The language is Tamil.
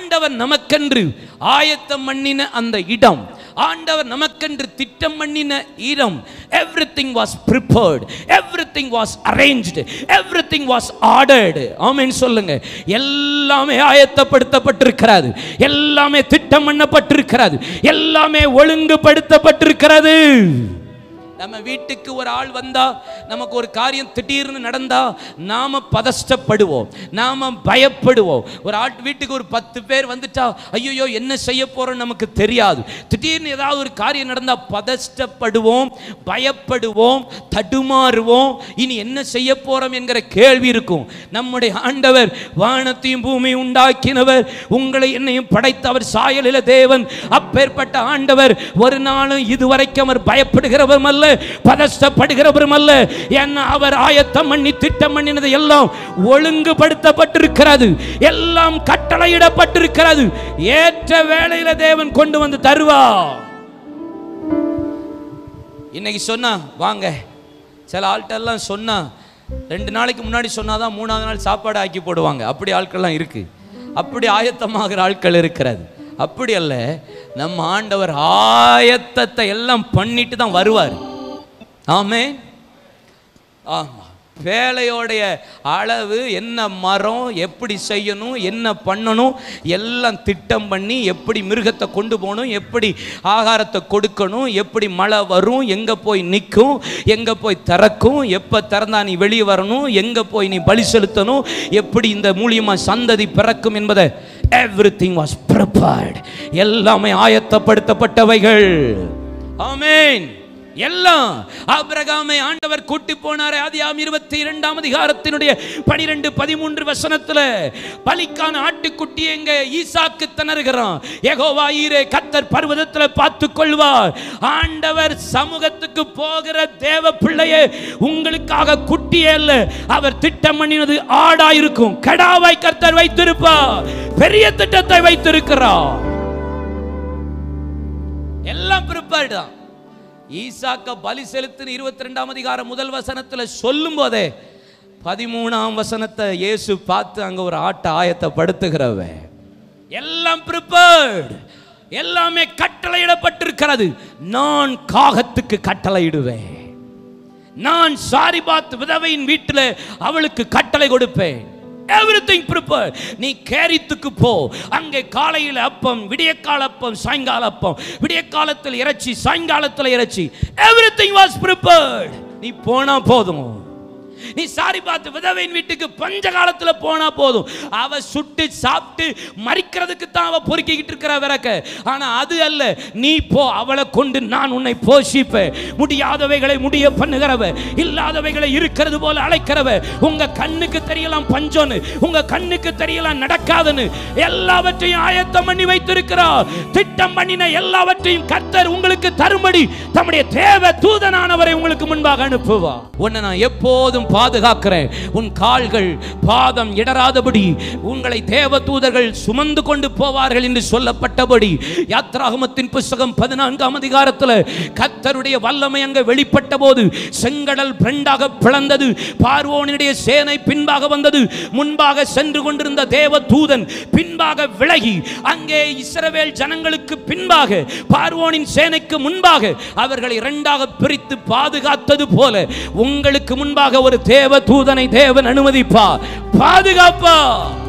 ஆண்டவர் நமக்கென்று ஆயத்தம் பண்ணின அந்த இடம் ஆண்டவர் நமக்கென்று திட்டம் பண்ணின இடம் everything was prepared everything was arranged everything was ordered amen சொல்லுங்க எல்லாமே ஆயத்தப்படுத்தப்பட்டிருக்கிறது எல்லாமே திட்டம் பண்ணப்பட்டிருக்கிறது எல்லாமே ஒழுங்குபடுத்தப்பட்டிருக்கிறது நம்ம வீட்டுக்கு ஒரு ஆள் வந்தா நமக்கு ஒரு காரியம் திடீர்னு நடந்தா நாம பதஷ்டப்படுவோம் நாம பயப்படுவோம் ஒரு ஆள் வீட்டுக்கு ஒரு பத்து பேர் வந்துட்டா ஐயோ என்ன செய்ய போறோம் நமக்கு தெரியாது திடீர்னு ஏதாவது ஒரு காரியம் நடந்தா பதஷ்டப்படுவோம் பயப்படுவோம் தடுமாறுவோம் இனி என்ன செய்ய போறோம் என்கிற கேள்வி இருக்கும் நம்முடைய ஆண்டவர் வானத்தையும் பூமியும் உண்டாக்கினவர் உங்களை என்னையும் படைத்த அவர் சாயலில தேவன் அப்பேற்பட்ட ஆண்டவர் ஒரு நாளும் இதுவரைக்கும் அவர் பயப்படுகிறவரும் அல்ல பதஷ்டப்படுகிறவரும் அல்ல ஏன்னா அவர் ஆயத்தம் பண்ணி திட்டம் பண்ணினது எல்லாம் ஒழுங்குபடுத்தப்பட்டிருக்கிறது எல்லாம் கட்டளையிடப்பட்டிருக்கிறது ஏற்ற வேளையில தேவன் கொண்டு வந்து தருவார் இன்னைக்கு சொன்னா வாங்க சில ஆள்கிட்டெல்லாம் சொன்னா ரெண்டு நாளைக்கு முன்னாடி சொன்னாதான் மூணாவது நாள் சாப்பாடு ஆக்கி போடுவாங்க அப்படி ஆட்கள்லாம் இருக்கு அப்படி ஆயத்தமாகிற ஆட்கள் இருக்கிறது அப்படி அல்ல நம்ம ஆண்டவர் ஆயத்தத்தை எல்லாம் பண்ணிட்டு தான் வருவார் ஆமே ஆமா வேலையோடைய அளவு என்ன மரம் எப்படி செய்யணும் என்ன பண்ணணும் எல்லாம் திட்டம் பண்ணி எப்படி மிருகத்தை கொண்டு போகணும் எப்படி ஆகாரத்தை கொடுக்கணும் எப்படி மழை வரும் எங்கே போய் நிற்கும் எங்கே போய் திறக்கும் எப்போ திறந்தா நீ வெளியே வரணும் எங்கே போய் நீ பலி செலுத்தணும் எப்படி இந்த மூலியமாக சந்ததி பிறக்கும் என்பதை எவ்ரி திங் வாஸ் ப்ரிப்பேர்ட் எல்லாமே ஆயத்தப்படுத்தப்பட்டவைகள் ஆமென் எல்லாம் ஆபிரகாமை ஆண்டவர் கூட்டி போனாரே ஆதியாம் இருபத்தி இரண்டாம் அதிகாரத்தினுடைய பனிரெண்டு பதிமூன்று வசனத்துல பலிக்கான ஆட்டுக்குட்டி எங்க ஈசாக்கு திணறுகிறான் யெகோவா ஈரே கத்தர் பர்வதத்துல பார்த்து கொள்வார் ஆண்டவர் சமூகத்துக்கு போகிற தேவ பிள்ளையே உங்களுக்காக குட்டியே அல்ல அவர் திட்டம் பண்ணினது ஆடா இருக்கும் கடாவாய் கர்த்தர் வைத்திருப்பார் பெரிய திட்டத்தை வைத்திருக்கிறார் எல்லாம் ப்ரிப்பேர்டு தான் ஈசாக்க பலி செலுத்தின இருபத்தி ரெண்டாம் அதிகாரம் முதல் வசனத்துல சொல்லும் போதே பதிமூணாம் வசனத்தை இயேசு பார்த்து அங்க ஒரு ஆட்டை ஆயத்தப்படுத்துகிறவன் எல்லாம் ப்ரிப்பேர்டு எல்லாமே கட்டளையிடப்பட்டிருக்கிறது நான் காகத்துக்கு கட்டளையிடுவேன் நான் சாரிபாத் விதவையின் வீட்டில் அவளுக்கு கட்டளை கொடுப்பேன் எவ்ரிதிங் ப்ரிப்பேர் நீ கேரித்துக்கு போ அங்கே காலையில் அப்பம் விடியக்கால அப்பம் சாயங்கால அப்பம் விடிய காலத்தில் இறைச்சி சாயங்காலத்தில் இறைச்சி எவ்ரிதிங் வாஸ் ப்ரிப்பேர்ட் நீ போனா போதும் நீ சாரி பார்த்து விதவையின் வீட்டுக்கு பஞ்ச காலத்துல போனா போதும் அவ சுட்டு சாப்பிட்டு மறிக்கிறதுக்கு தான் அவ பொறுக்கிக்கிட்டு இருக்கிற விறக்க ஆனா அது அல்ல நீ போ அவளை கொண்டு நான் உன்னை போஷிப்பேன் முடியாதவைகளை முடிய பண்ணுகிறவ இல்லாதவைகளை இருக்கிறது போல அழைக்கிறவ உங்க கண்ணுக்கு தெரியலாம் பஞ்சம்னு உங்க கண்ணுக்கு தெரியலாம் நடக்காதுன்னு எல்லாவற்றையும் ஆயத்தம் பண்ணி வைத்திருக்கிறார் திட்டம் பண்ணின எல்லாவற்றையும் கர்த்தர் உங்களுக்கு தரும்படி தம்முடைய தேவ தூதனானவரை உங்களுக்கு முன்பாக அனுப்புவா உன்னை நான் எப்போதும் பாதுகாக்கிறேன் உன் கால்கள் பாதம் இடராதபடி உங்களை தேவ தூதர்கள் சுமந்து கொண்டு போவார்கள் என்று சொல்லப்பட்டபடி யாத்ராகமத்தின் புஸ்தகம் பதினான்காம் அதிகாரத்தில் கர்த்தருடைய வல்லமை அங்கே வெளிப்பட்ட போது செங்கடல் பிரண்டாக பிளந்தது பார்வோனுடைய சேனை பின்பாக வந்தது முன்பாக சென்று கொண்டிருந்த தேவ தூதன் பின்பாக விலகி அங்கே இஸ்ரவேல் ஜனங்களுக்கு பின்பாக பார்வோனின் சேனைக்கு முன்பாக அவர்களை இரண்டாக பிரித்து பாதுகாத்தது போல உங்களுக்கு முன்பாக ஒரு தேவ தூதனை தேவன் அனுமதிப்பார் பாதுகாப்பா